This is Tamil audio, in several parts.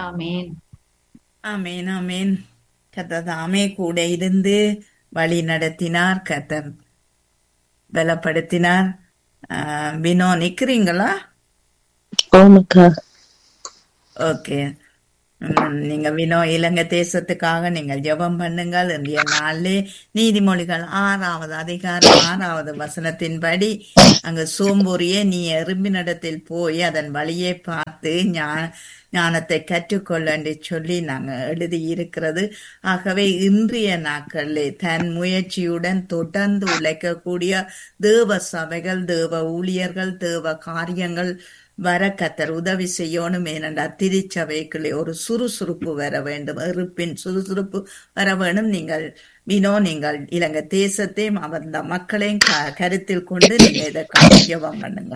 ஆமேன் ஆமேன் ஆமேன் கர்த்தர் தாமே கூட இருந்து வழி நடத்தினார் கர்த்தர் பலப்படுத்தினார் ஆஹ் வினோ நிக்கிறீங்களா ஆமாக்கா ஓகே ம், நீங்க வினோ இலங்கை தேசத்துக்காக நீங்கள் ஜெபம் பண்ணுங்கள் இன்றைய நாளிலே நீதிமொழிகள் ஆறாவது அதிகாரம் ஆறாவது வசனத்தின்படி அங்கு சோம்பூரியே நீ எறும்பினிடத்தில் போய் அதன் வழியை பார்த்து ஞான ஞானத்தை கற்றுக்கொள்ள என்று சொல்லி நாங்கள் எழுதி இருக்கிறது ஆகவே இன்றைய நாட்களிலே தன் முயற்சியுடன் தொடர்ந்து உழைக்கக்கூடிய தேவ சபைகள் தேவ ஊழியர்கள் தேவ காரியங்கள் வர கத்தர் உதவி செய்யணும் ஏனென்றால் திருச்சபைக்குள்ளே ஒரு சுறுசுறுப்பு வர வேண்டும் இருப்பின் சுறுசுறுப்பு வர வேண்டும் நீங்கள் வினோ நீங்கள் இலங்கை தேசத்தையும் அவர் இந்த மக்களையும் க- கருத்தில் கொண்டு நீங்க இதற்காக ஜெபம் பண்ணுங்க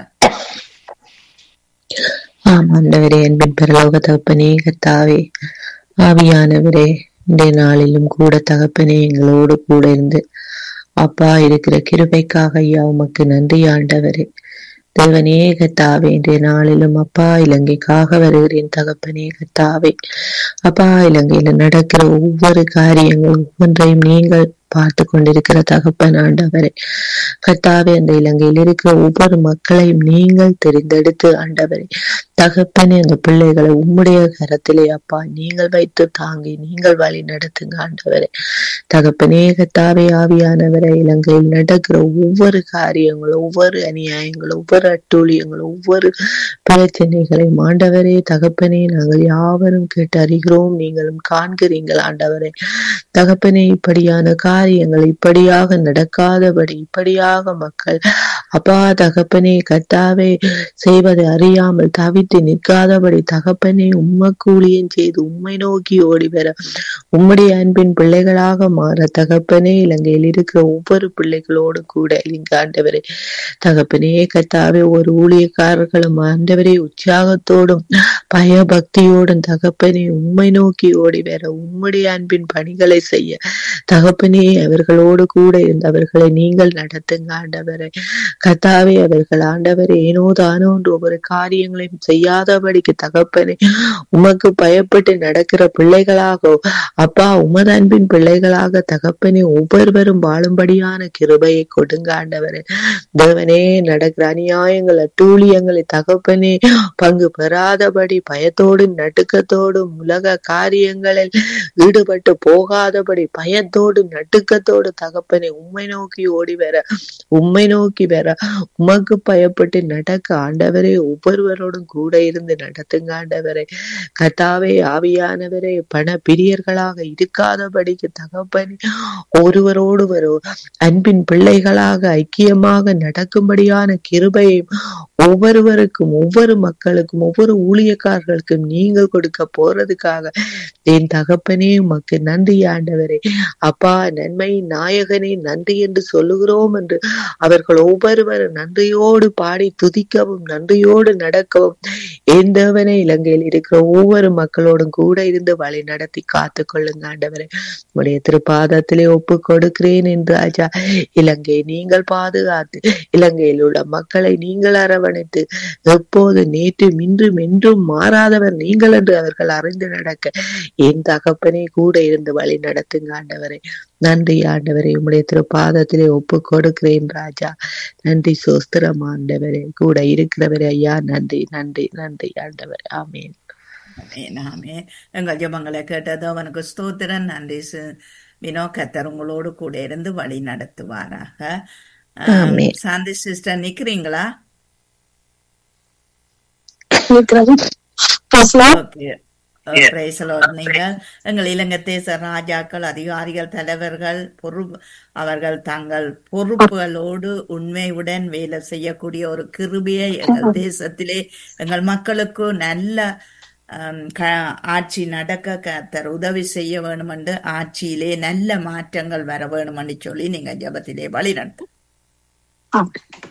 ஆம் ஆண்டவரே அன்பின் பரலோக தகப்பனே கர்த்தாவே ஆவியானவரே இந்த நாளிலும் கூட தகப்பனே எங்களோடு கூட இருந்து அப்பா இருக்கிற கிருபைக்காக ஐயா உமக்கு நன்றி ஆண்டவரே தேவனே கத்தாவே இன்றைய நாளிலும் அப்பா இலங்கைக்காக வருகிறேன் தகப்பனே கத்தாவே அப்பா இலங்கையில நடக்கிற ஒவ்வொரு காரியங்களும் ஒவ்வொன்றையும் நீங்கள் பார்த்து கொண்டிருக்கிற தகப்பன் ஆண்டவரே கத்தாவே அந்த இலங்கையில் இருக்கிற ஒவ்வொரு மக்களையும் நீங்கள் தெரிந்தெடுத்து ஆண்டவரே தகப்பனே அந்த பிள்ளைகளை உம்முடைய கரத்திலே அப்பா நீங்கள் வைத்து தாங்கி நீங்கள் வழி நடத்துங்க ஆண்டவரே தகப்பனே கத்தாவே ஆவியானவரை இலங்கையில் நடக்கிற ஒவ்வொரு காரியங்களும் ஒவ்வொரு அநியாயங்களும் ஒவ்வொரு அட்டூழியங்களும் ஒவ்வொரு பிரச்சனைகளையும் ஆண்டவரே தகப்பனே நாங்கள் யாவரும் கேட்டு அறிகிறோம் நீங்களும் காண்கிறீங்கள் ஆண்டவரே தகப்பனே இப்படியான காரியங்கள் இப்படியாக நடக்காதபடி இப்படியாக மக்கள் அப்பா தகப்பனே கத்தாவே செய்வதை அறியாமல் தவித்து நிற்காதபடி தகப்பனே உம்மக்கு ஊழியம் செய்து உம்மை நோக்கி ஓடி வர உம்முடைய அன்பின் பிள்ளைகளாக மாற தகப்பனே இலங்கையில் இருக்கிற ஒவ்வொரு பிள்ளைகளோடு கூட இங்க ஆண்டவரே தகப்பனே கத்தாவே ஒரு ஊழியக்காரர்களும் ஆண்டவரே உற்சாகத்தோடும் பயபக்தியோடும் தகப்பனே உம்மை நோக்கி ஓடி வர உம்முடைய அன்பின் பணிகளை செய்ய தகப்பனே அவர்களோடு கூட இருந்து அவர்களை நீங்கள் நடத்துங்க ஆண்டவரே கத்தாவே அவர்கள் ஆண்டவரே ஏனோ தானோ என்று ஒவ்வொரு காரியங்களையும் செய்யாதபடிக்கு தகப்பனே உமக்கு பயப்பட்டு நடக்கிற பிள்ளைகளாக அப்பா உமது அன்பின் பிள்ளைகளாக தகப்பனே ஒவ்வொருவரும் வாழும்படியான கிருபையை கொடுங்க ஆண்டவரே தேவனே நடக்கிற அநியாயங்கள் அட்டூழியங்களை தகப்பனே பங்கு பெறாதபடி பயத்தோடும் நடுக்கத்தோடும் உலக காரியங்களில் ஈடுபட்டு போகாதபடி பயத்தோடு நடுக்கத்தோடு தகப்பனே உம்மை நோக்கி ஓடி வர உம்மை நோக்கி வர உமக்கு பயப்பட்டு நடக்க ஆண்டவரே ஒவ்வொருவரோடும் கூட இருந்து நடத்துங்க ஆண்டவரே கத்தாவே ஆவியானவரே பண பிரியர்களாக இருக்காதபடிக்கு தகப்பனே ஒருவரோடு வரும் அன்பின் பிள்ளைகளாக ஐக்கியமாக நடக்கும்படியான கிருபையும் ஒவ்வொருவருக்கும் ஒவ்வொரு மக்களுக்கும் ஒவ்வொரு ஊழியக்காரர்களுக்கும் நீங்கள் கொடுக்க போறதுக்காக என் தகப்பனே உமக்கு நன்றி ஆண்டவரே அப்பா நன்மை நாயகனே நன்றி என்று சொல்லுகிறோம் என்று அவர்கள் ஒவ்வொருவரும் நன்றியோடு பாடி துதிக்கவும் நன்றியோடு நடக்கவும் என் தேவனே இலங்கையில் இருக்கிற ஒவ்வொரு மக்களோடும் கூட இருந்து வழி நடத்தி காத்து கொள்ளுங்க ஆண்டவரே உடைய திருப்பாதத்திலே ஒப்பு கொடுக்கிறேன் என்று ராஜா இலங்கை நீங்கள் பாதுகாத்து இலங்கையில் உள்ள மக்களை நீங்கள் அரவணைத்து எப்போது நேற்று இன்றும் என்றும் மாறாதவர் நீங்கள் என்று அவர்கள் அறிந்து நடக்க என் தகப்பனே கூட இருந்து வழி நடத்துங்க ஆண்டவரே நன்றி ஆண்டவரே உம்முடைய திருப்பாதத்திலே ஒப்பு கொடுக்கிறேன் ராஜா நன்றி சோஸ்திரம் ஆண்டவரே கூட இருக்கிறவரே ஐயா நன்றி நன்றி நன்றி ஆண்டவர் ஆமேன் ஆமென், ஆமென். எங்கள் ஜெபங்களை கேட்டது அவனுக்கு ஸ்தோத்திரன் நன்றி சு- வினோ கத்தர் உங்களோடு கூட இருந்து வழி நடத்துவாராக ஆம், ஆமென். சாந்தி சிஸ்டர் நிக்கிறீங்களா ஓகே Praise the Lord. நீங்கள் எங்கள் இலங்கை தேச ராஜாக்கள் அதிகாரிகள் தலைவர்கள் பொறுப்பு அவர்கள் தங்கள் பொறுப்புகளோடு உண்மையுடன் வேலை செய்யக்கூடிய ஒரு கிருபியை எங்கள் தேசத்திலே எங்கள் மக்களுக்கு நல்ல ஆம், க- ஆட்சி நடக்க கத்தர் உதவி செய்ய வேணும் என்று ஆட்சியிலே நல்ல மாற்றங்கள் வர வேணும் என்று சொல்லி நீங்க ஜபத்திலே வழி நடத்து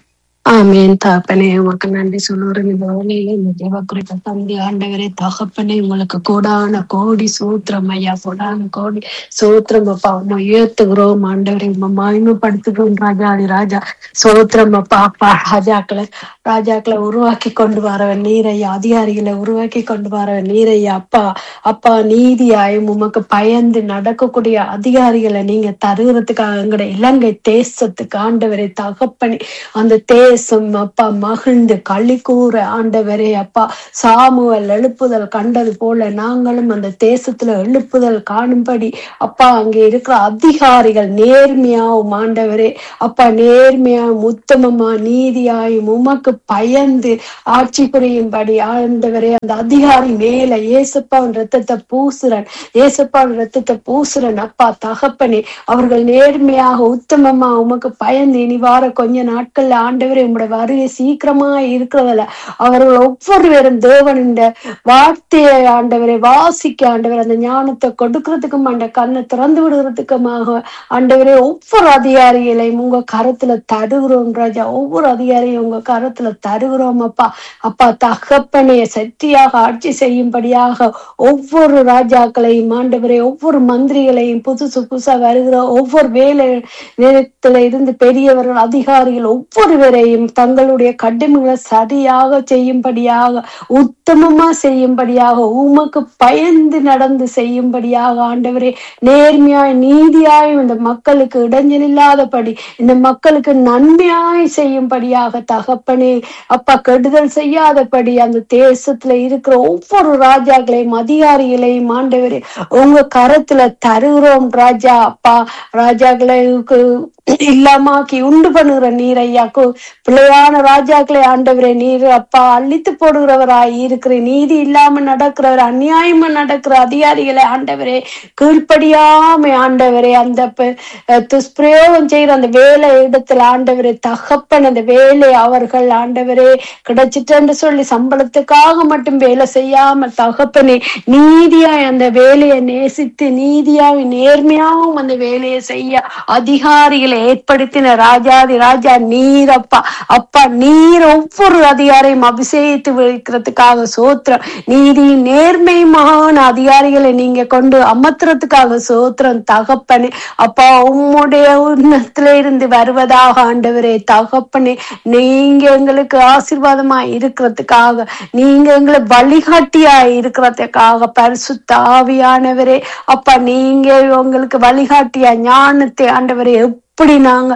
ஆமேன் தகப்பனே உமக்கு நன்றி சொல்லுறேன் இந்த வேலையில இந்த ஜெப குறித்த தந்தி ஆண்டவரே தகப்பனே உங்களுக்கு கோடான கோடி சூத்திரம் ஐயா கோடான கோடி சூத்திரம் அப்பா உண்மை உயர்த்துகிறோம் ஆண்டவரை உண்மை மகிமைப்படுத்துகிறோம் ராஜாதி ராஜா சூத்திரம் அப்பா அப்பா ராஜாக்களை ராஜாக்களை உருவாக்கி கொண்டு வரவன் நீரையா அதிகாரிகளை உருவாக்கி கொண்டு வரவன் நீரையா அப்பா அப்பா நீதியாயும் உமக்கு பயந்து நடக்கக்கூடிய அதிகாரிகளை நீங்க தருகிறதுக்காக எங்கட இலங்கை தேசத்துக்கு ஆண்டவரை தகப்பனி அந்த தேசம் அப்பா மகிழ்ந்து களி கூற ஆண்டவரே அப்பா சாமுவல் எழுப்புதல் கண்டது போல நாங்களும் அந்த தேசத்துல எழுப்புதல் காணும்படி அப்பா அங்கே இருக்கிற அதிகாரிகள் நேர்மையாவும் ஆண்டவரே அப்பா நேர்மையாவும் உத்தமமா நீதியாயும் உமக்கு பயந்து ஆட்சி புரியும்படி ஆண்டவரே அந்த அதிகாரி மேல ஏசப்பாவின் ரத்தத்தை பூசுறன் ஏசப்பாவின் ரத்தத்தை பூசுறன் அப்பா தகப்பனே அவர்கள் நேர்மையாக உத்தமமா உமக்கு பயந்து இனி வார கொஞ்ச நாட்கள்ல ஆண்டவரே உங்களோட வருகை சீக்கிரமா இருக்கிறதுல அவர்கள் ஒவ்வொருவரும் தேவனின் வார்த்தையை ஆண்டவரை வாசிக்க ஆண்டவர் அந்த ஞானத்தை கொடுக்கறதுக்கும் அந்த கண்ணை திறந்து விடுறதுக்குமாக ஆண்டவரே ஒவ்வொரு அதிகாரிகளையும் உங்க கரத்துல தருகிறோம் ராஜா ஒவ்வொரு அதிகாரியும் உங்க கரத்துல தருகிறோம் அப்பா அப்பா தகப்பனைய சக்தியாக ஆட்சி செய்யும்படியாக ஒவ்வொரு ராஜாக்களையும் ஆண்டவரே ஒவ்வொரு மந்திரிகளையும் புதுசு புதுசா வருகிற ஒவ்வொரு வேலை நேரத்துல இருந்து பெரியவர்கள் அதிகாரிகள் ஒவ்வொருவரையும் தங்களுடைய கடமைகளை சரியாக செய்யும்படியாக உத்தமமா செய்யும்படியாக உமக்கு பயந்து நடந்து செய்யும்படியாக ஆண்டவரே நேர்மையாய் நீதியாய் இந்த மக்களுக்கு இடைஞ்சல் இல்லாதபடி இந்த மக்களுக்கு நன்மையாய் செய்யும்படியாக தகப்பனே அப்பா கெடுதல் செய்யாதபடி அந்த தேசத்துல இருக்கிற ஒவ்வொரு ராஜாக்களையும் அதிகாரிகளையும் ஆண்டவரே உங்க கரத்துல தருகிறோம் ராஜா அப்பா ராஜாக்களுக்கு இல்லாமாக்கி உண்டு பண்ணுகிற நீர் ஐயாக்கு பிள்ளையான ராஜாக்களை ஆண்டவரே நீர் அப்பா அள்ளித்து போடுகிறவராய் இருக்கிற நீதி இல்லாம நடக்கிறவர் அநியாயமா நடக்கிற அதிகாரிகளை ஆண்டவரே கீழ்ப்படியாம ஆண்டவரே அந்த ப- அஹ் துஷ்பிரயோகம் செய்யற அந்த வேலை இடத்துல ஆண்டவரே தகப்பன் அந்த வேலை அவர்கள் ஆண்டவரே கிடைச்சிட்டேன்னு சொல்லி சம்பளத்துக்காக மட்டும் வேலை செய்யாம தகப்பனே நீதியாய் அந்த வேலையை நேசித்து நீதியாவும் நேர்மையாவும் அந்த வேலையை செய்ய அதிகாரிகளை ஏற்படுத்தின ராஜாதி ராஜா நீர் அப்பா அப்பா நீர் ஒவ்வொரு அதிகாரியும் அபிஷேகித்து வைக்கிறதுக்காக சோத்திரம் நீதி நேர்மையுமான அதிகாரிகளை நீங்க கொண்டு அமர்த்துறதுக்காக சோத்திரம் தகப்பனே அப்பா உம்முடைய உன்னத்துல இருந்து வருவதாக ஆண்டவரே தகப்பனே நீங்க எங்களுக்கு ஆசீர்வாதமா இருக்கிறதுக்காக நீங்க எங்களை வழிகாட்டியா இருக்கிறதுக்காக பரிசுத்த ஆவியானவரே அப்பா நீங்க உங்களுக்கு வழிகாட்டியா ஞானத்தை ஆண்டவரே எப்படி நாங்க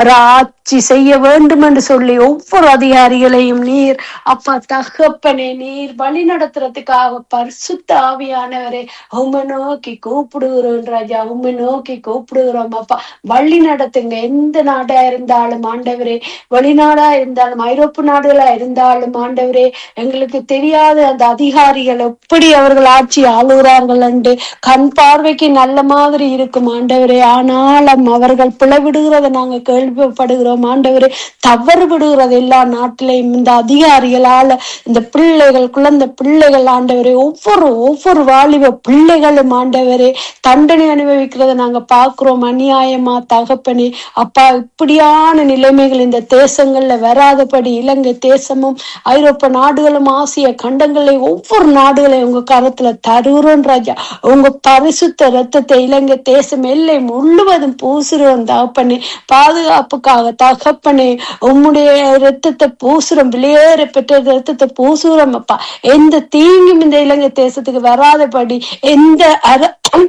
ஆட்சி செய்ய வேண்டும் என்று சொல்லி ஒவ்வொரு அதிகாரிகளையும் நீர் அப்பா தகப்பனே நீர் வழி நடத்துறதுக்காக பரிசுத்த ஆவியானவரே உம்மை நோக்கி கூப்பிடுகிறோம் ராஜா உம்மை நோக்கி கூப்பிடுகிறோம் அப்பா வழி நடத்துங்க எந்த நாடா இருந்தாலும் ஆண்டவரே வெளிநாடா இருந்தாலும் ஐரோப்பு நாடுகளா இருந்தாலும் ஆண்டவரே எங்களுக்கு தெரியாத அந்த அதிகாரிகள் எப்படி அவர்கள் ஆட்சி ஆளுகிறார்கள் என்று கண் பார்வைக்கு நல்ல மாதிரி இருக்கும் ஆண்டவரே ஆனாலும் அவர்கள் பிளவிடுகிறத நாங்க கேள்விப்படுகிறோம் ஆண்டவரே தவறு விடுகிறது எல்லா நாட்டிலையும் இந்த அதிகாரிகளால இந்த பிள்ளைகள் குழந்தை பிள்ளைகள் ஆண்டவரே ஒவ்வொரு ஒவ்வொரு வாலிப பிள்ளைகளும் ஆண்டவரே தண்டனை அனுபவிக்கிறத நாங்க பார்க்கிறோம் அநியாயமா தகப்பனே அப்பா இப்படியான நிலைமைகள் இந்த தேசங்கள்ல வராதபடி இலங்கை தேசமும் ஐரோப்பா நாடுகளும் ஆசிய கண்டங்களை ஒவ்வொரு நாடுகளையும் உங்க கரத்துல தருகிறோம் ராஜா உங்க பரிசுத்த ரத்தத்தை இலங்கை தேசம் எல்லை முழுவதும் பூசுறோம் தகப்பனே பாதுகாப்புக்காக தகப்பனே உம்முடைய ரத்தத்தை பூசுறோம் வெளியேற பெற்ற ரத்தத்தை பூசுறோம் அப்பா எந்த தீங்கும் இந்த இலங்கை தேசத்துக்கு வராதபடி எந்த அர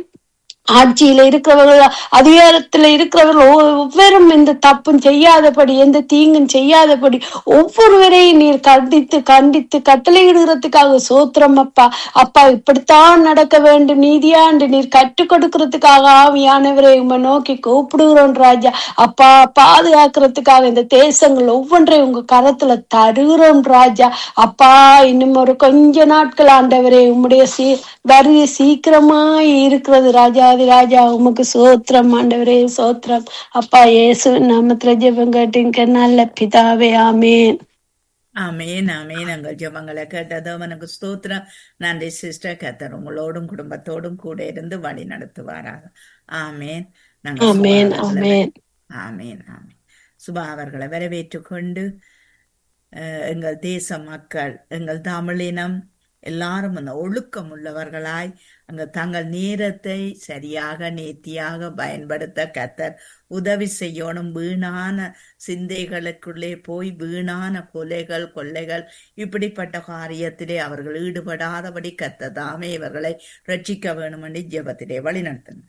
ஆட்சியில இருக்கிறவர்கள் அதிகாரத்துல இருக்கிறவர்கள் ஒவ்வொரும் எந்த தப்பும் செய்யாதபடி எந்த தீங்கும் செய்யாதபடி ஒவ்வொருவரையும் நீர் கண்டித்து கண்டித்து கட்டளையிடுகிறதுக்காக சோத்திரம் அப்பா அப்பா இப்படித்தான் நடக்க வேண்டும் நீதியாண்டு நீர் கற்றுக் கொடுக்கறதுக்காக ஆவியானவரை உங்க நோக்கி கூப்பிடுகிறோம் ராஜா அப்பா பாதுகாக்கிறதுக்காக இந்த தேசங்கள் ஒவ்வொன்றையும் உங்க கரத்துல தருகிறோம் ராஜா அப்பா இன்னும் ஒரு கொஞ்ச நாட்கள் ஆண்டவரே உம்முடைய சீ வருகை சீக்கிரமாய் இருக்கிறது ராஜாதி ராஜா உமக்கு சோத்திரம் ஆண்டவரே சோத்திரம் அப்பா இயேசு நாமத்துல ஜெபம் கேட்டீங்க நல்ல பிதாவே ஆமேன் ஆமேன் ஆமேன் எங்கள் ஜெபங்களை கேட்டது அவனுக்கு ஸ்தோத்திரம் நன்றி சிஸ்டர் கத்தர் உங்களோடும் குடும்பத்தோடும் கூட இருந்து வழி நடத்துவாராக ஆமேன் நாங்கள் சுபா ஆமேன் அவர்களை ஆமேன் ஆமேன் ஆமேன் சுபா அவர்களை வரவேற்றுக் கொண்டு அஹ், எங்கள் தேச மக்கள் எங்கள் தமிழினம் எல்லாரும் அந்த ஒழுக்கம் உள்ளவர்களாய் அங்க தங்கள் நேரத்தை சரியாக நேர்த்தியாக பயன்படுத்த கத்தர் உதவி செய்யணும் வீணான சிந்தைகளுக்குள்ளே போய் வீணான கொலைகள் கொள்ளைகள் இப்படிப்பட்ட காரியத்திலே அவர்கள் ஈடுபடாதபடி கத்ததாமே இவர்களை ரட்சிக்க வேணும் என்று ஜெபத்திலே வழிநடத்தணும்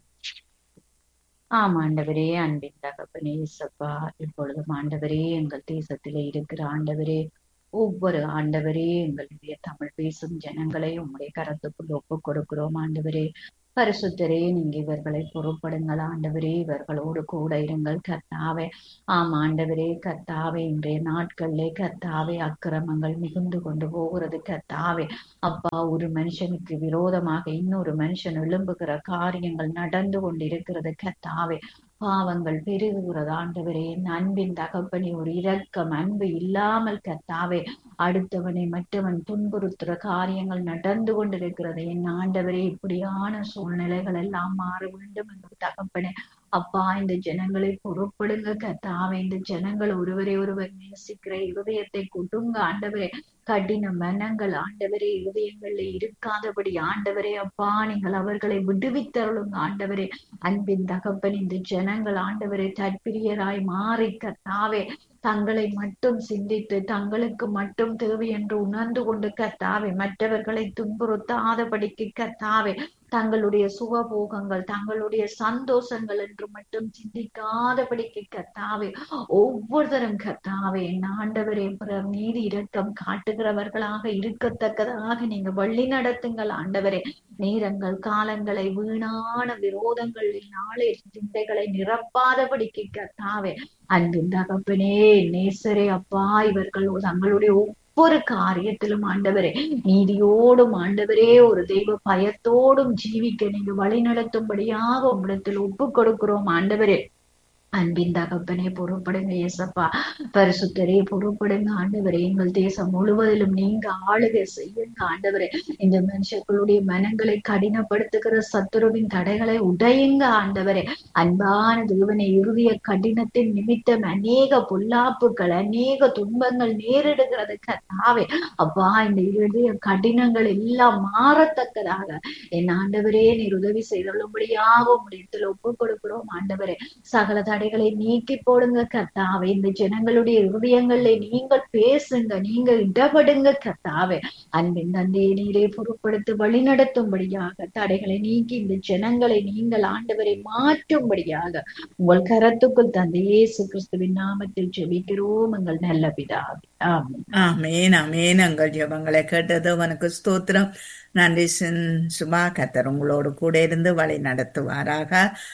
ஆம் ஆண்டவரே அன்பின் தகப்பனே இயேசப்பா இப்பொழுதும் ஆண்டவரே எங்கள் தேசத்திலே இருக்கிற ஆண்டவரே ஒவ்வொரு ஆண்டவரே எங்களுடைய தமிழ் பேசும் ஜனங்களை உம்முடைய கரத்துக்குள் ஒப்புக் கொடுக்கிறோம் ஆண்டவரே பரிசுத்தரே நீங்க இவர்களை பொறுப்படுங்கள் ஆண்டவரே இவர்களோடு கூட இருங்கள் கர்த்தாவே ஆம் ஆண்டவரே கர்த்தாவே இன்றைய நாட்களிலே கர்த்தாவே அக்கிரமங்கள் மிகுந்து கொண்டு போகிறது கர்த்தாவே அப்பா ஒரு மனுஷனுக்கு விரோதமாக இன்னொரு மனுஷன் எழும்புகிற காரியங்கள் நடந்து கொண்டிருக்கிறது கர்த்தாவே பாவங்கள் பெருகுகிறது ஆண்டவரே என் அன்பின் தகப்பனே ஒரு இரக்கம் அன்பு இல்லாமல் கர்த்தாவே அடுத்தவனை மற்றவன் துன்புறுத்துற காரியங்கள் நடந்து கொண்டிருக்கிறது என் ஆண்டவரே இப்படியான சூழ்நிலைகள் எல்லாம் மாற வேண்டும் என்று தகப்பனே அப்பா இந்த ஜனங்களை பொறுப்படுங்க கர்த்தாவே இந்த ஜனங்கள் ஒருவரை ஒருவர் நேசிக்கிற இருதயத்தை கொடுங்க ஆண்டவரே கடின மனங்கள் ஆண்டவரே இருதயங்கள்ல இருக்காதபடி ஆண்டவரே அப்பா நீங்கள் அவர்களை விடுவித்தருளுங்க ஆண்டவரே அன்பின் தகப்பன் இந்த ஜனங்கள் ஆண்டவரே தற்பிரியராய் மாறி கர்த்தாவே தங்களை மட்டும் சிந்தித்து தங்களுக்கு மட்டும் தேவை என்று உணர்ந்து கொண்டு கர்த்தாவே மற்றவர்களை துன்புறுத்தாதபடிக்கு கர்த்தாவே தங்களுடைய சுகபோகங்கள் தங்களுடைய சந்தோஷங்கள் என்று மட்டும் சிந்திக்காதபடிக்கு கர்த்தாவே ஒவ்வொருத்தரும் கர்த்தாவே என் ஆண்டவரே பிறர் மீது இரக்கம் காட்டுகிறவர்களாக இருக்கத்தக்கதாக நீங்க வழி நடத்துங்கள் ஆண்டவரே நேரங்கள் காலங்களை வீணான விரோதங்களினாலே சிந்தைகளை நிரப்பாதபடிக்கு கர்த்தாவே அன்பின் தகப்பனே நேசரே அப்பா இவர்கள் தங்களுடைய ஒவ்வொரு காரியத்திலும் ஆண்டவரே நீதியோடும் ஆண்டவரே ஒரு தெய்வ பயத்தோடும் ஜீவிக்க நீங்க வழி நடத்தும்படியாக உங்களிடத்தில் ஒப்பு கொடுக்கிறோம் ஆண்டவரே அன்பின் தகப்பனே பொறுப்படுங்க இயேசப்பா பரிசுத்தரே பொறுப்படுங்க ஆண்டவரே எங்கள் தேசம் முழுவதிலும் நீங்க ஆளுகை செய்யுங்க ஆண்டவரே இந்த மனுஷர்களுடைய மனங்களை கடினப்படுத்துகிற சத்துருவின் தடைகளை உடையுங்க ஆண்டவரே அன்பான தேவனை இறுதிய கடினத்தின் நிமித்தம் அநேக பொல்லாப்புகள் அநேக துன்பங்கள் நேரிடுகிறது கத்தாவே அப்பா இந்த இறுதிய கடினங்கள் எல்லாம் மாறத்தக்கதாக என் ஆண்டவரே நீர் உதவி செய்தொள்ளும்படியாக உங்களிடத்தில் ஒப்புக் கொடுக்கிறோம் ஆண்டவரே சகல தடைகளை நீக்கி போடுங்க கர்த்தாவே இந்த ஜனங்களுடைய இருதயங்கள்ல நீங்கள் பேசுங்க நீங்க இடப்படுங்க கர்த்தாவே அன்பின் தந்தையை நீரே பொருட்படுத்தி வழி நடத்தும்படியாக தடைகளை நீக்கி இந்த ஜனங்களை நீங்கள் ஆண்டவரை மாற்றும்படியாக உங்கள் கரத்துக்குள் தந்தை இயேசு கிறிஸ்துவின் நாமத்தில் ஜெபிக்கிறோம் எங்கள் நல்ல பிதாவே ஆமென் ஆமேன் ஆமேன் எங்கள் ஜெபங்களை கேட்டது உனக்கு ஸ்தோத்திரம் நன்றி சின்- சுபா கத்தர் உங்களோடு கூட இருந்து வழி நடத்துவாராக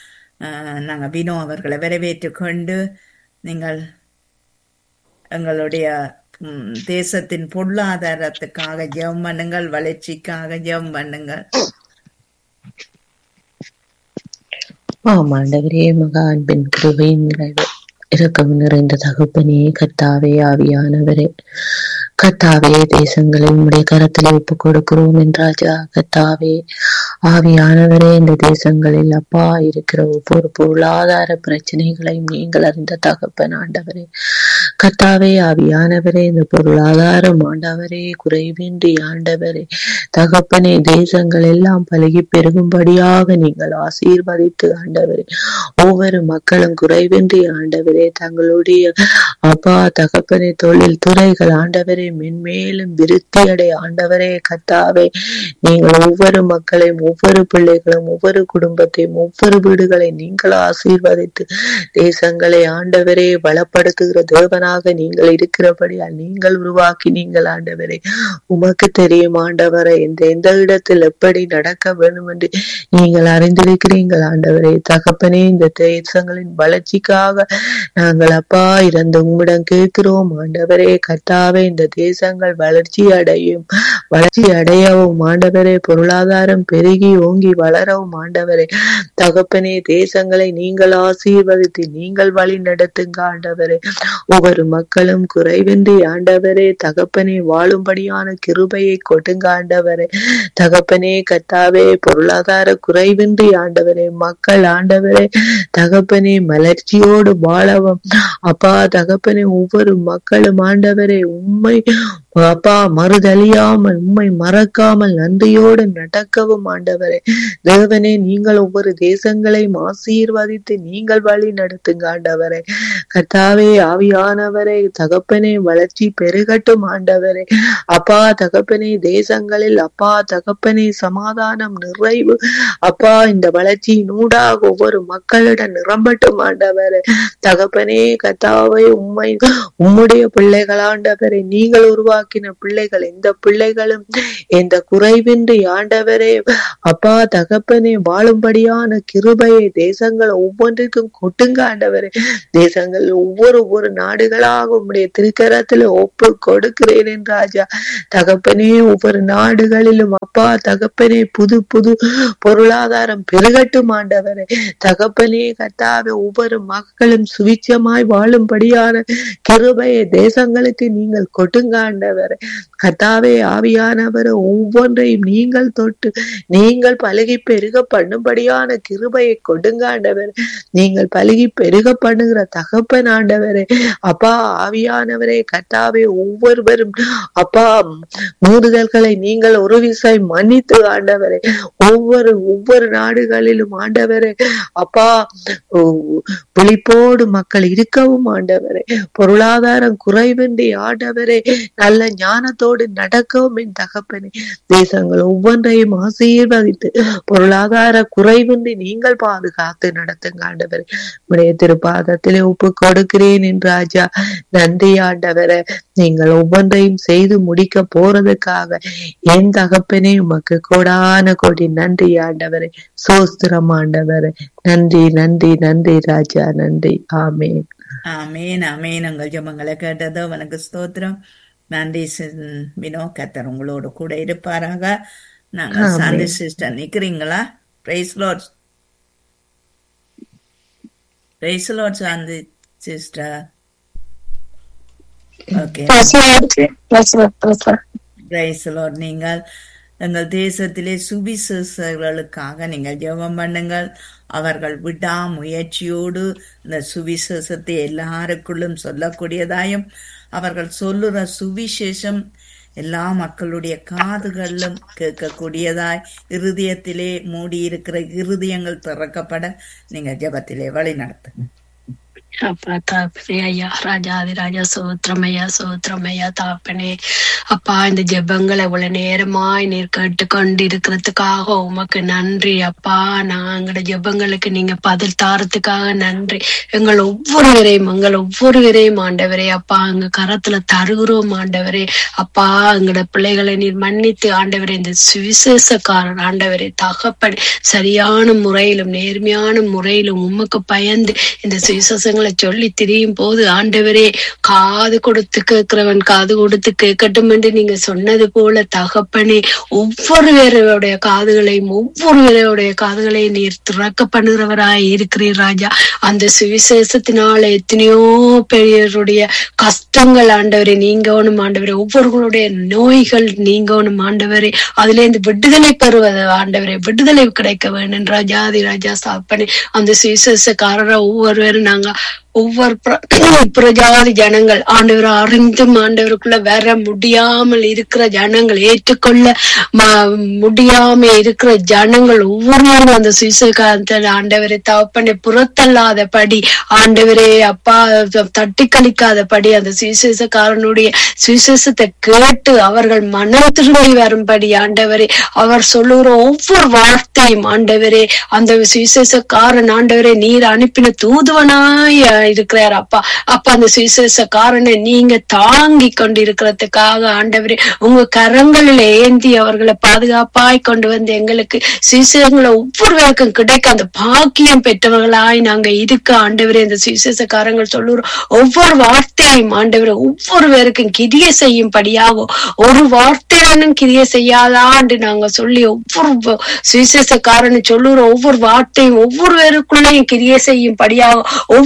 ஆஹ், நாங்க வினோ அவர்களை வரவேற்றுக் கொண்டு நீங்கள் எங்களுடைய ம், தேசத்தின் பொருளாதாரத்துக்காக ஜெபம் பண்ணுங்கள் வளர்ச்சிக்காக ஜெபம் பண்ணுங்கள் ஆம் ஆண்டவரே மகா அன்பின் கிருபையின் நிறைவு இரக்கம் நிறைந்த தகப்பனே கர்த்தாவே ஆவியானவரே கர்த்தாவே தேசங்களை உம்முடைய கரத்தில் ஒப்புக் கொடுக்கிறோம் என்றாஜா கர்த்தாவே ஆவியானவரே இந்த தேசங்களில் அப்பா இருக்கிற ஒவ்வொரு பொருளாதார பிரச்சனைகளையும் நீங்கள் அறிந்த தகப்பன் ஆண்டவரே கர்த்தாவே ஆவியானவரே இந்த பொருளாதாரம் ஆண்டவரே குறைவின்றி ஆண்டவரே தகப்பனே தேசங்கள் எல்லாம் பழகி பெருகும்படியாக நீங்கள் ஆசீர்வதித்து ஆண்டவரே ஒவ்வொரு மக்களும் குறைவின்றி ஆண்டவரே தங்களுடைய அப்பா தகப்பனே தொழில் துறைகள் ஆண்டவரே மென்மேலும் விருத்தி அடை ஆண்டவரே கத்தாவே நீங்கள் ஒவ்வொரு மக்களையும் ஒவ்வொரு பிள்ளைகளும் ஒவ்வொரு குடும்பத்தையும் ஒவ்வொரு வீடுகளை நீங்கள் ஆசீர்வதித்து தேசங்களை ஆண்டவரே பலப்படுத்துகிற தேவனாக நீங்கள் இருக்கிறபடியால் நீங்கள் உருவாக்கி நீங்கள் ஆண்டவரே உமக்கு தெரியும் ஆண்டவரை இந்த எந்த இடத்தில் எப்படி நடக்க வேண்டும் என்று நீங்கள் அறிந்திருக்கிறீர்கள் ஆண்டவரே தகப்பனே இந்த தேசங்களின் வளர்ச்சிக்காக நாங்கள் அப்பா இறந்த உம்மிடம் கேட்கிறோம் ஆண்டவரே கர்த்தாவே இந்த தேசங்கள் வளர்ச்சி அடையும் வளர்ச்சி அடையவும் ஆண்டவரே பொருளாதாரம் பெருகி ஓங்கி வளரவும் ஆண்டவரே தகப்பனே தேசங்களை நீங்கள் ஆசீர்வதித்து நீங்கள் வழி நடத்துங்க ஆண்டவரே ஒவ்வொரு ஒவ்வொரு மக்களும் குறைவின்றி ஆண்டவரே தகப்பனே வாழும்படியான கிருபையை கொடுங்க ஆண்டவரே தகப்பனே கத்தாவே பொருளாதார குறைவின்றி ஆண்டவரே மக்கள் ஆண்டவரே தகப்பனே மலர்ச்சியோடு வாழவும் அப்பா தகப்பனே ஒவ்வொரு மக்களும் ஆண்டவரே உண்மை அப்பா மறுதலியாமல் உண்மை மறக்காமல் நன்றியோடு நடக்கவும் ஆண்டவரே தேவனே நீங்கள் ஒவ்வொரு தேசங்களையும் ஆசீர்வதித்து நீங்கள் வழி நடத்துங்க ஆண்டவரே கர்த்தாவே ஆவியானவரே தகப்பனே வளர்ச்சி பெருகட்டும் ஆண்டவரே அப்பா தகப்பனே தேசங்களில் அப்பா தகப்பனே சமாதானம் நிறைவு அப்பா இந்த வளர்ச்சியின் ஊடாக ஒவ்வொரு மக்களிடம் நிரம்பட்டும் ஆண்டவரே தகப்பனே கத்தாவே உண்மை உம்முடைய பிள்ளைகள் ஆண்டவரே நீங்கள் உருவாக்கின பிள்ளைகள் இந்த பிள்ளைகளும் எந்த குறைவின்றி ஆண்டவரே அப்பா தகப்பனே வாழும்படியான கிருபையை தேசங்கள் ஒவ்வொன்றிற்கும் கொட்டுங்க ஆண்டவரே தேசங்கள் ஒவ்வொரு ஒவ்வொரு நாடுகளாக உம்முடைய திருக்கரத்துல ஒப்பு கொடுக்கிறேன் என் ராஜா தகப்பனே ஒவ்வொரு நாடுகளிலும் அப்பா தகப்பனே புது புது பொருளாதாரம் பெருகட்டும் ஆண்டவரே தகப்பனே கத்தாவே ஒவ்வொரு மக்களும் சுவிச்சமாய் வாழும்படியான கிருபையை தேசங்களுக்கு நீங்கள் கொட்டுங்க ஆண்டவரே கத்தாவே ஆவியானவர் ஒவ்வொன்றையும் நீங்கள் தொட்டு நீங்கள் பழகி பெருக பண்ணும்படியான கிருபையை கொடுங்க ஆண்டவர் நீங்கள் பழகி பெருக பண்ணுகிற தகப்பன் ஆண்டவரே அப்பா ஆவியானவரே கத்தாவே ஒவ்வொருவரும் அப்பா மூடுதல்களை நீங்கள் ஒரு விசை மன்னித்து ஆண்டவரே ஒவ்வொரு ஒவ்வொரு நாடுகளிலும் ஆண்டவரே அப்பா விழிப்போடு மக்கள் இருக்கவும் ஆண்டவரே பொருளாதாரம் குறைவின்றி ஆண்டவரே நல்ல ஞானத்தோடு நடக்கவும் என் தகப்பனே தேசங்கள் ஒவ்வொன்றையும் ஆசீர்வதித்து பொருளாதார குறைவின்றி நீங்கள் பாதுகாத்து நடத்துங்க ஆண்டவரே உடைய திருப்பாதத்திலே ஒப்பு கொடுக்கிறேன் என் ராஜா நன்றி ஆண்டவரே நீங்கள் ஒவ்வொன்றையும் செய்து முடிக்க போறதுக்காக என் தகப்பனே உமக்கு கோடான கோடி நன்றி ஆண்டவரே சோஸ்திரம் ஆண்டவரே நன்றி நன்றி நன்றி ராஜா நன்றி ஆமேன் ஆமேன் ஆமேன் உங்கள் ஜெபங்களை கேட்டதோ உனக்கு ஸ்தோத்திரம் நன்றி வினோ கத்தர் உங்களோட கூட இருப்பாராக நாங்க ஆமென். சாந்தி சிஸ்டர் நிக்கிறீங்களா praise lord praise lord Shanti sister okay praise lord நீங்கள் எங்கள் தேசத்திலே சுவிசேஷர்களுக்காக நீங்கள் ஜெபம் பண்ணுங்கள் அவர்கள் விடாமுயற்சியோடு இந்த சுவிசேஷத்தை எல்லாருக்குள்ளும் சொல்லக்கூடியதாயும் அவர்கள் சொல்லுற சுவிசேஷம் எல்லா மக்களுடைய காதுகளிலும் கேட்கக்கூடியதாய் இருதயத்திலே மூடியிருக்கிற இருதயங்கள் திறக்கப்பட நீங்க ஜெபத்திலே வழி நடத்துங்க அப்பா தாப்பனே ஐயா ராஜாதி ராஜா சோத்திரமையா சோத்திரமையா தாப்பனே அப்பா இந்த ஜெபங்களை இவ்வளவு நேரமாய் நீர் கேட்டுக்கொண்டு இருக்கிறதுக்காக உமக்கு நன்றி அப்பா நாங்களோட ஜெபங்களுக்கு நீங்க பதில் தாரத்துக்காக நன்றி எங்கள் ஒவ்வொருவரையும் எங்கள் ஒவ்வொருவரையும் ஆண்டவரே அப்பா எங்க கரத்துல தருகிறோம் ஆண்டவரே அப்பா எங்களோட பிள்ளைகளை நீர் மன்னித்து ஆண்டவரே இந்த சுவிசேஷக்காரன் ஆண்டவரே தகப்பன் சரியான முறையிலும் நேர்மையான முறையிலும் உமக்கு பயந்து இந்த சுவிசேஷங்களை சொல்லி திரியும் போது ஆண்டவரே காது கொடுத்து கேட்கிறவன் காது கொடுத்து கேட்கட்டும் என்று நீங்க சொன்னது போல தகப்பனே ஒவ்வொருவருடைய காதுகளையும் ஒவ்வொருவருடைய காதுகளையும் நீர் திறக்க பண்ணுகிறவராய் இருக்கிறீர் ராஜா அந்த சுவிசேஷத்தினால எத்தனையோ பெரியவருடைய கஷ்டங்கள் ஆண்டவரே நீங்கணும் ஆண்டவரே ஒவ்வொருவருடைய நோய்கள் நீங்கணும் ஆண்டவரே அதுல இருந்து விடுதலை பெறுவது ஆண்டவரே விடுதலை கிடைக்க வேண்டும் ராஜாதி ராஜா சாப்பனே அந்த சுவிசேஷக்காரரை ஒவ்வொருவரும் நாங்க ஒவ்வொரு பிர- பிரஜாதி ஜனங்கள் ஆண்டவர் அறிந்தும் ஆண்டவருக்குள்ள வர முடியாமல் இருக்கிற ஜனங்கள் ஏற்றுக்கொள்ள ம- முடியாம இருக்கிற ஜனங்கள் ஒவ்வொருவரும் அந்த சுவிசேஷக்காரத்தில் ஆண்டவரை தவப்பனை புறத்தல்லாதபடி ஆண்டவரே அப்பா தட்டி கழிக்காதபடி அந்த சுவிசேஷக்காரனுடைய சுவிசேஷத்தை கேட்டு அவர்கள் மனம் திரும்பி வரும்படி ஆண்டவரே அவர் சொல்லுகிற ஒவ்வொரு வார்த்தையும் ஆண்டவரே அந்த சுவிசேஷக்காரன் ஆண்டவரே நீர் அனுப்பின தூதுவனாய் இருக்கிறார் அப்பா அப்ப அந்த சுவிசேஷக்காரனை நீங்க தாங்கி கொண்டு இருக்கிறதுக்காக ஆண்டவரே உங்க கரங்களில் ஏந்தி அவர்களை பாதுகாப்பாய் கொண்டு வந்து எங்களுக்கு சுவிசேஷங்களை ஒவ்வொருவருக்கும் கிடைக்க அந்த பாக்கியம் பெற்றவர்களாய் நாங்க இருக்க ஆண்டவரே இந்த சுவிசேஷக்காரங்கள் சொல்லுறோம் ஒவ்வொரு வார்த்தையும் ஆண்டவரே ஒவ்வொருவருக்கும் கிரிய செய்யும்படியாகும் ஒரு வார்த்தையானும் கிரிய செய்யாதான்னு நாங்க சொல்லி ஒவ்வொரு வ- சுவிசேஷக்காரன் சொல்லுற ஒவ்வொரு வார்த்தையும் ஒவ்வொருவருக்குள்ளேயும் கிரிய செய்யும்படியாகும் ஒவ்வொருவரும்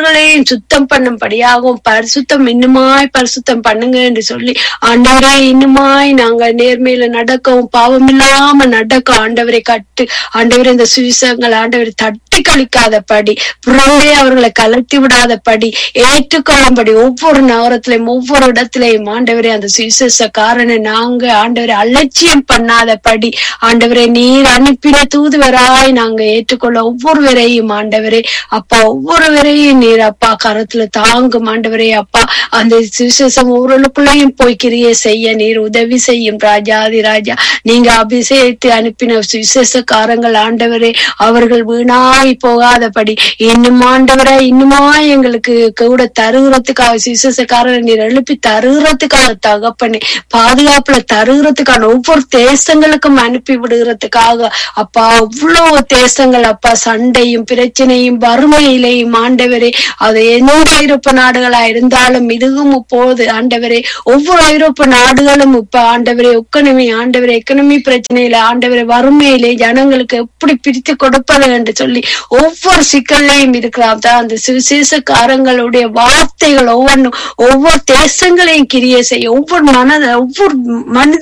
ஒவ்வொருவர்களையும் சுத்தம் பண்ணும்படியாகவும் பரிசுத்தம் இன்னுமாய் பரிசுத்தம் பண்ணுங்க என்று சொல்லி ஆண்டவரே இன்னுமாய் நாங்க நேர்மையில நடக்கவும் பாவம் இல்லாம நடக்க ஆண்டவரை கட்டு ஆண்டவரே இந்த சுவிசங்கள் ஆண்டவரை தட்டி கழிக்காதபடி புறம்பே அவர்களை கலட்டி விடாதபடி ஏற்றுக்கொள்ளும்படி ஒவ்வொரு நகரத்திலையும் ஒவ்வொரு இடத்திலையும் ஆண்டவரே அந்த சுவிசேஷக்காரனை நாங்க ஆண்டவரை அலட்சியம் பண்ணாதபடி ஆண்டவரே நீர் அனுப்பின தூதுவராய் நாங்க ஏற்றுக்கொள்ள ஒவ்வொருவரையும் ஆண்டவரே அப்பா ஒவ்வொருவரையும் நீர் அப்பா கரத்துல தாங்கும் ஆண்டவரே அப்பா அந்த சுவிசேஷம் ஒவ்வொருக்குள்ளேயும் போய் கிரியை செய்ய நீர் உதவி செய்யும் ராஜாதி ராஜா நீங்க அபிஷேகித்து அனுப்பின சுவிசேஷக்காரங்கள் ஆண்டவரே அவர்கள் வீணாய் போகாதபடி இன்னும் ஆண்டவரே இன்னுமா எங்களுக்கு கூட தருகிறதுக்காக சுவிசேஷக்காரரை நீர் எழுப்பி தருகிறதுக்காக தகப்பனே பாதுகாப்புல தருகிறதுக்கான ஒவ்வொரு தேசங்களுக்கும் அனுப்பி விடுகிறதுக்காக அப்பா அவ்வளவு தேசங்கள் அப்பா சண்டையும் பிரச்சனையும் வறுமையிலையும் ஆண்டவரே அது எந்த ஐரோப்ப நாடுகளா இருந்தாலும் இதுவும் போது ஆண்டவரே ஒவ்வொரு ஐரோப்பா நாடுகளும் இப்ப ஆண்டவரே எக்கனமி ஆண்டவரே எக்கனமி பிரச்சனையில ஆண்டவரே வறுமையிலே ஜனங்களுக்கு எப்படி பிரித்து கொடுப்பது என்று சொல்லி ஒவ்வொரு சிக்கல்லையும் இருக்கிறான் தான் அந்த சுவிசேஷக்காரங்களுடைய வார்த்தைகள் ஒவ்வொன்றும் ஒவ்வொரு தேசங்களையும் கிரிய செய்ய ஒவ்வொரு மனத ஒவ்வொரு மனித